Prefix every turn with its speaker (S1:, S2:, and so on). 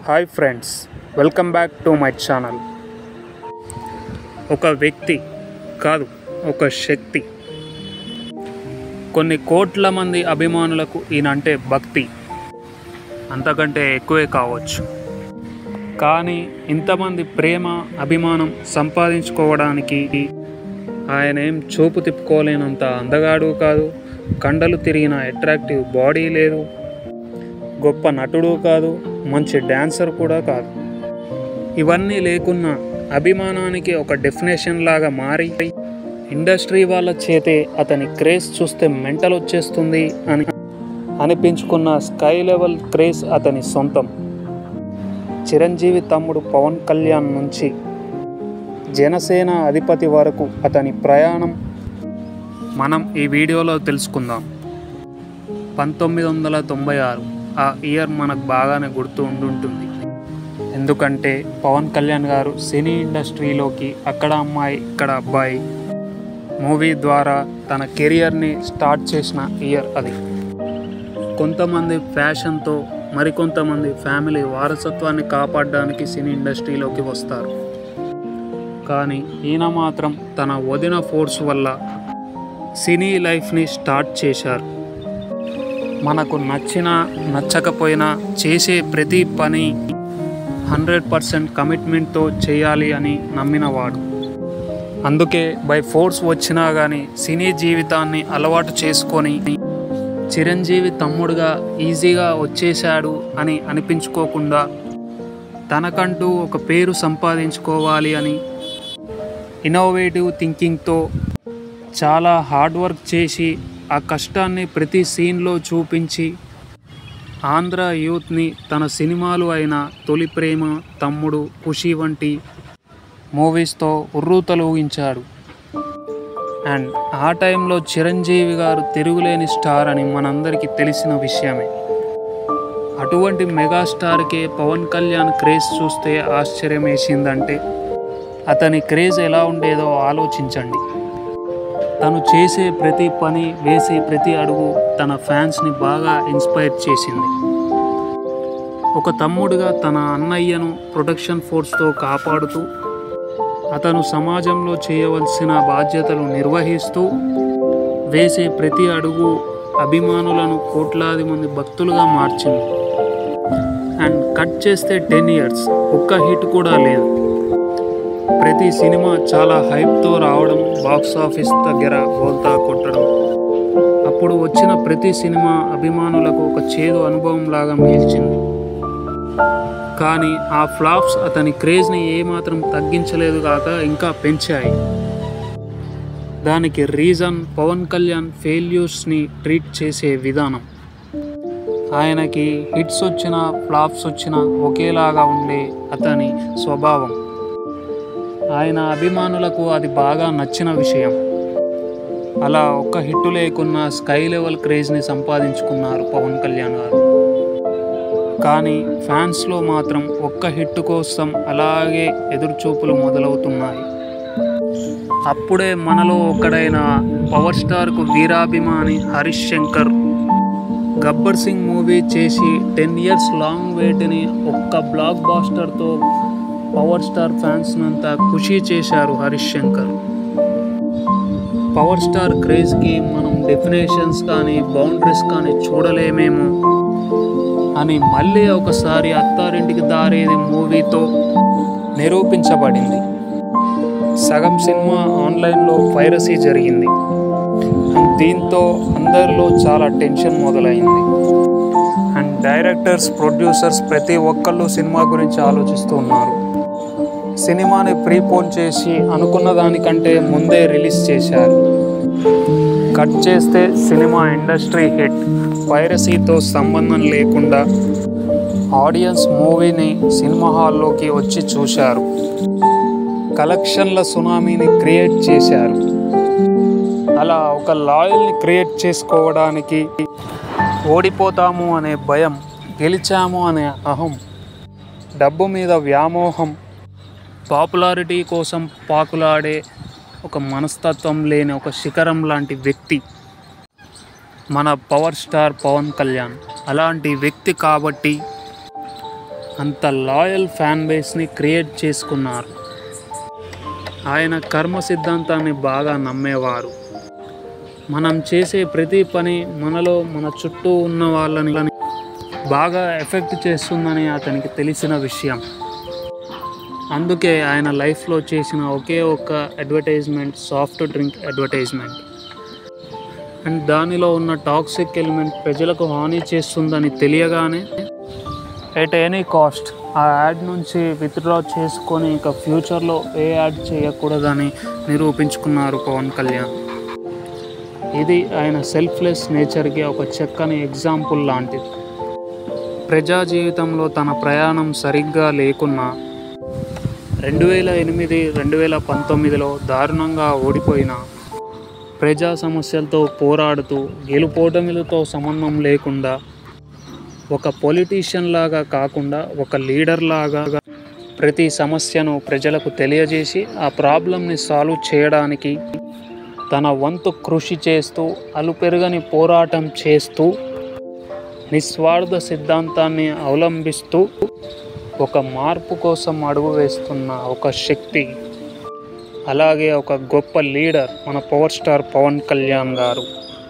S1: hi friends welcome back to my channel ఒక వ్యక్తి కాదు ఒక శక్తి కొన్ని కోట్ల మంది అభిమానులకు ఈయనంటే భక్తి అంతకంటే ఎక్కువే కావచ్చు కానీ ఇంతమంది ప్రేమ అభిమానం సంపాదించుకోవడానికి ఆయన ఏం చూపు తిప్పుకోలేనంత అందగాడు కాదు కండలు తిరిగిన అట్రాక్టివ్ బాడీ లేదు గొప్ప నటుడు కాదు మంచి డ్యాన్సర్ కూడా కాదు ఇవన్నీ లేకున్నా అభిమానానికి ఒక డెఫినేషన్ లాగా మారి ఇండస్ట్రీ వాళ్ళ చేతే అతని క్రేజ్ చూస్తే మెంటల్ వచ్చేస్తుంది అని అనిపించుకున్న స్కై లెవెల్ క్రేజ్ అతని సొంతం చిరంజీవి తమ్ముడు పవన్ కళ్యాణ్ నుంచి జనసేన అధిపతి వరకు అతని ప్రయాణం మనం ఈ వీడియోలో తెలుసుకుందాం పంతొమ్మిది వందల తొంభై ఆరు ఆ ఇయర్ మనకు బాగానే గుర్తు ఉండుంటుంది ఎందుకంటే పవన్ కళ్యాణ్ గారు సినీ ఇండస్ట్రీలోకి అక్కడ అమ్మాయి ఇక్కడ అబ్బాయి మూవీ ద్వారా తన కెరియర్ని స్టార్ట్ చేసిన ఇయర్ అది కొంతమంది ఫ్యాషన్తో మరికొంతమంది ఫ్యామిలీ వారసత్వాన్ని కాపాడడానికి సినీ ఇండస్ట్రీలోకి వస్తారు కానీ ఈయన మాత్రం తన వదిన ఫోర్స్ వల్ల సినీ లైఫ్ని స్టార్ట్ చేశారు మనకు నచ్చినా నచ్చకపోయినా చేసే ప్రతి పని హండ్రెడ్ పర్సెంట్ కమిట్మెంట్తో చేయాలి అని నమ్మినవాడు అందుకే బై ఫోర్స్ వచ్చినా కానీ సినీ జీవితాన్ని అలవాటు చేసుకొని చిరంజీవి తమ్ముడుగా ఈజీగా వచ్చేశాడు అని అనిపించుకోకుండా తనకంటూ ఒక పేరు సంపాదించుకోవాలి అని ఇన్నోవేటివ్ థింకింగ్తో చాలా హార్డ్ వర్క్ చేసి ఆ కష్టాన్ని ప్రతి సీన్లో చూపించి ఆంధ్ర యూత్ని తన సినిమాలు అయిన తొలి ప్రేమ తమ్ముడు ఖుషి వంటి మూవీస్తో ఉర్రూతలూగించాడు అండ్ ఆ టైంలో చిరంజీవి గారు తిరుగులేని స్టార్ అని మనందరికీ తెలిసిన విషయమే అటువంటి మెగాస్టార్కే పవన్ కళ్యాణ్ క్రేజ్ చూస్తే ఆశ్చర్యం వేసిందంటే అతని క్రేజ్ ఎలా ఉండేదో ఆలోచించండి తను చేసే ప్రతి పని వేసే ప్రతి అడుగు తన ఫ్యాన్స్ని బాగా ఇన్స్పైర్ చేసింది ఒక తమ్ముడుగా తన అన్నయ్యను ప్రొటెక్షన్ ఫోర్స్తో కాపాడుతూ అతను సమాజంలో చేయవలసిన బాధ్యతలు నిర్వహిస్తూ వేసే ప్రతి అడుగు అభిమానులను కోట్లాది మంది భక్తులుగా మార్చింది అండ్ కట్ చేస్తే టెన్ ఇయర్స్ ఒక్క హిట్ కూడా లేదు ప్రతి సినిమా చాలా హైప్తో రావడం బాక్స్ ఆఫీస్ దగ్గర బోల్తా కొట్టడం అప్పుడు వచ్చిన ప్రతి సినిమా అభిమానులకు ఒక చేదు అనుభవం లాగా మిగిల్చింది కానీ ఆ ఫ్లాప్స్ అతని క్రేజ్ని ఏమాత్రం తగ్గించలేదు కాక ఇంకా పెంచాయి దానికి రీజన్ పవన్ కళ్యాణ్ ఫెయిల్యూర్స్ని ట్రీట్ చేసే విధానం ఆయనకి హిట్స్ వచ్చిన ఫ్లాప్స్ వచ్చిన ఒకేలాగా ఉండే అతని స్వభావం ఆయన అభిమానులకు అది బాగా నచ్చిన విషయం అలా ఒక్క హిట్ లేకున్నా స్కై లెవెల్ క్రేజ్ని సంపాదించుకున్నారు పవన్ కళ్యాణ్ గారు కానీ ఫ్యాన్స్లో మాత్రం ఒక్క హిట్ కోసం అలాగే ఎదురుచూపులు మొదలవుతున్నాయి అప్పుడే మనలో ఒకడైన పవర్ స్టార్కు వీరాభిమాని హరీష్ శంకర్ గబ్బర్ సింగ్ మూవీ చేసి టెన్ ఇయర్స్ లాంగ్ వెయిట్ని ఒక్క బ్లాక్ బాస్టర్తో పవర్ స్టార్ ఫ్యాన్స్ అంతా ఖుషి చేశారు హరీష్ శంకర్ పవర్ స్టార్ క్రేజ్కి మనం డెఫినేషన్స్ కానీ బౌండరీస్ కానీ చూడలేమేమో అని మళ్ళీ ఒకసారి అత్తారింటికి దారేది మూవీతో నిరూపించబడింది సగం సినిమా ఆన్లైన్లో పైరసీ జరిగింది దీంతో అందరిలో చాలా టెన్షన్ మొదలైంది అండ్ డైరెక్టర్స్ ప్రొడ్యూసర్స్ ప్రతి ఒక్కళ్ళు సినిమా గురించి ఆలోచిస్తూ ఉన్నారు సినిమాని ప్రీపోన్ చేసి అనుకున్న దానికంటే ముందే రిలీజ్ చేశారు కట్ చేస్తే సినిమా ఇండస్ట్రీ హిట్ పైరసీతో సంబంధం లేకుండా ఆడియన్స్ మూవీని సినిమా హాల్లోకి వచ్చి చూశారు కలెక్షన్ల సునామీని క్రియేట్ చేశారు అలా ఒక లాయల్ని క్రియేట్ చేసుకోవడానికి ఓడిపోతాము అనే భయం గెలిచాము అనే అహం డబ్బు మీద వ్యామోహం పాపులారిటీ కోసం పాకులాడే ఒక మనస్తత్వం లేని ఒక శిఖరం లాంటి వ్యక్తి మన పవర్ స్టార్ పవన్ కళ్యాణ్ అలాంటి వ్యక్తి కాబట్టి అంత లాయల్ ఫ్యాన్ బేస్ని క్రియేట్ చేసుకున్నారు ఆయన కర్మ సిద్ధాంతాన్ని బాగా నమ్మేవారు మనం చేసే ప్రతి పని మనలో మన చుట్టూ ఉన్న వాళ్ళని బాగా ఎఫెక్ట్ చేస్తుందని అతనికి తెలిసిన విషయం అందుకే ఆయన లైఫ్లో చేసిన ఒకే ఒక్క advertisement soft drink advertisement and దానిలో ఉన్న టాక్సిక్ ఎలిమెంట్ ప్రజలకు హాని చేస్తుందని తెలియగానే ఎట్ ఎనీ కాస్ట్ ఆ యాడ్ నుంచి విత్డ్రా చేసుకొని ఇక ఫ్యూచర్లో ఏ యాడ్ చేయకూడదని నిరూపించుకున్నారు పవన్ కళ్యాణ్ ఇది ఆయన సెల్ఫ్లెస్ నేచర్కి ఒక చక్కని ఎగ్జాంపుల్ లాంటిది ప్రజా జీవితంలో తన ప్రయాణం సరిగ్గా లేకున్నా రెండు వేల ఎనిమిది రెండు వేల పంతొమ్మిదిలో దారుణంగా ఓడిపోయిన ప్రజా సమస్యలతో పోరాడుతూ గెలుపోటమిలతో సంబంధం లేకుండా ఒక పొలిటీషియన్ లాగా కాకుండా ఒక లీడర్ లాగా ప్రతి సమస్యను ప్రజలకు తెలియజేసి ఆ ప్రాబ్లమ్ని సాల్వ్ చేయడానికి తన వంతు కృషి చేస్తూ అలుపెరుగని పోరాటం చేస్తూ నిస్వార్థ సిద్ధాంతాన్ని అవలంబిస్తూ ఒక మార్పు కోసం అడుగు వేస్తున్న ఒక శక్తి అలాగే ఒక గొప్ప లీడర్ మన పవర్ స్టార్ పవన్ కళ్యాణ్ గారు